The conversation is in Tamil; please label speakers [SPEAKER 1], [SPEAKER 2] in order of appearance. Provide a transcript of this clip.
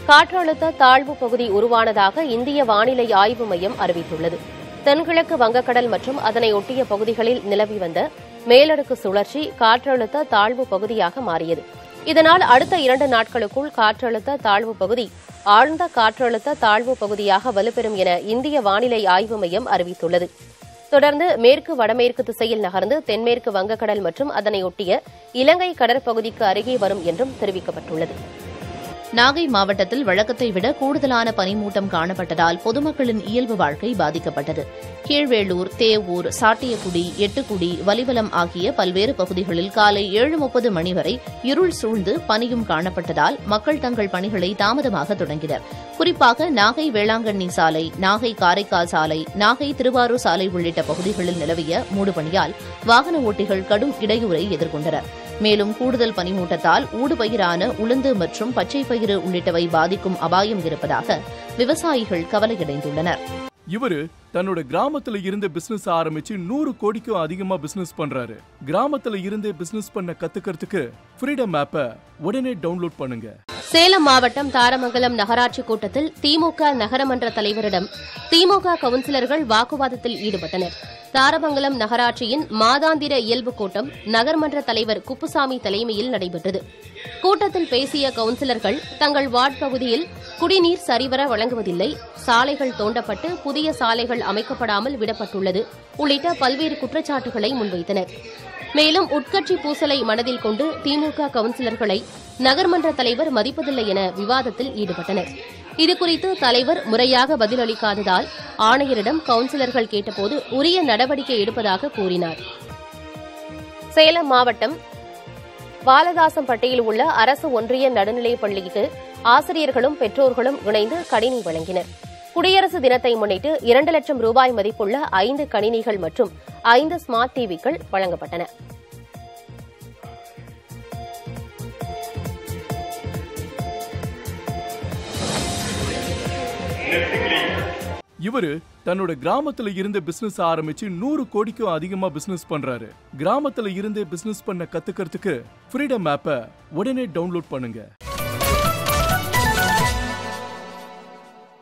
[SPEAKER 1] காற்றழுத்த தாழ்வு பகுதி உருவானதாக இந்திய வானிலை ஆய்வு மையம் அறிவித்துள்ளது தென்கிழக்கு வங்கக்கடல் மற்றும் அதனை ஒட்டிய பகுதிகளில் நிலவி வந்த மேலடுக்கு சுழற்சி காற்றழுத்த தாழ்வு பகுதியாக மாறியது இதனால் அடுத்த இரண்டு நாட்களுக்குள் காற்றழுத்த தாழ்வு பகுதி ஆழ்ந்த காற்றழுத்த தாழ்வு பகுதியாக வலுப்பெறும் என இந்திய வானிலை ஆய்வு மையம் அறிவித்துள்ளது தொடர்ந்து மேற்கு வடமேற்கு திசையில் நகர்ந்து தென்மேற்கு வங்கக்கடல் மற்றும் அதனை ஒட்டிய இலங்கை கடற்பகுதிக்கு அருகே வரும் என்றும் தெரிவிக்கப்பட்டுள்ளது
[SPEAKER 2] நாகை மாவட்டத்தில் வழக்கத்தை விட கூடுதலான பனிமூட்டம் காணப்பட்டதால் பொதுமக்களின் இயல்பு வாழ்க்கை பாதிக்கப்பட்டது கீழ்வேளூர் தேவூர் சாட்டியக்குடி எட்டுக்குடி வலிவலம் ஆகிய பல்வேறு பகுதிகளில் காலை ஏழு முப்பது மணி வரை இருள் சூழ்ந்து பனியும் காணப்பட்டதால் மக்கள் தங்கள் பணிகளை தாமதமாக தொடங்கினர் குறிப்பாக நாகை வேளாங்கண்ணி சாலை நாகை காரைக்கால் சாலை நாகை திருவாரூர் சாலை உள்ளிட்ட பகுதிகளில் நிலவிய மூடுபனியால் வாகன ஓட்டிகள் கடும் இடையூறை எதிர்கொண்டனர் மேலும் கூடுதல் பனிமூட்டத்தால் ஊடுபயிரான உளுந்து மற்றும் பச்சை பயிறு உள்ளிட்டவை பாதிக்கும் அபாயம் இருப்பதாக விவசாயிகள் கவலையடைந்துள்ளனர்
[SPEAKER 3] இவரு தன்னோட கிராமத்துல இருந்து பிசினஸ் ஆரம்பிச்சு நூறு கோடிக்கும் அதிகமா பிசினஸ் பண்றாரு கிராமத்துல இருந்தே பிசினஸ் பண்ண கத்துக்கிறதுக்கு ஃப்ரீடம் ஆப்பை உடனே டவுன்லோட் பண்ணுங்க
[SPEAKER 1] சேலம் மாவட்டம் தாரமங்கலம் நகராட்சி கூட்டத்தில் திமுக நகரமன்ற தலைவரிடம் திமுக கவுன்சிலர்கள் வாக்குவாதத்தில் ஈடுபட்டனர் தாரமங்கலம் நகராட்சியின் மாதாந்திர இயல்பு கூட்டம் நகர்மன்ற தலைவர் குப்புசாமி தலைமையில் நடைபெற்றது கூட்டத்தில் பேசிய கவுன்சிலர்கள் தங்கள் வார்டு பகுதியில் குடிநீர் சரிவர வழங்குவதில்லை சாலைகள் தோண்டப்பட்டு புதிய சாலைகள் அமைக்கப்படாமல் விடப்பட்டுள்ளது உள்ளிட்ட பல்வேறு குற்றச்சாட்டுகளை முன்வைத்தனர் மேலும் உட்கட்சி பூசலை மனதில் கொண்டு திமுக கவுன்சிலர்களை நகர்மன்ற தலைவர் மதிப்பதில்லை என விவாதத்தில் ஈடுபட்டனர் இதுகுறித்து தலைவர் முறையாக பதிலளிக்காததால் ஆணையரிடம் கவுன்சிலர்கள் கேட்டபோது உரிய நடவடிக்கை எடுப்பதாக கூறினார் சேலம் மாவட்டம் பாலதாசம்பட்டியில் உள்ள அரசு ஒன்றிய நடுநிலைப் பள்ளிக்கு ஆசிரியர்களும் பெற்றோர்களும் இணைந்து கணினி வழங்கினர் குடியரசு தினத்தை முன்னிட்டு இரண்டு லட்சம் ரூபாய் மதிப்புள்ள ஐந்து கணினிகள் மற்றும் ஐந்து ஸ்மார்ட் டிவிக்கள் வழங்கப்பட்டன
[SPEAKER 3] இவரு தன்னோட கிராமத்துல இருந்து பிசினஸ் ஆரம்பிச்சு நூறு கோடிக்கும் அதிகமா பிசினஸ் பண்றாரு கிராமத்துல இருந்தே பிசினஸ் பண்ண கத்துக்கிறதுக்கு ஃப்ரீடம் ஆப்பை உடனே டவுன்லோட் பண்ணுங்க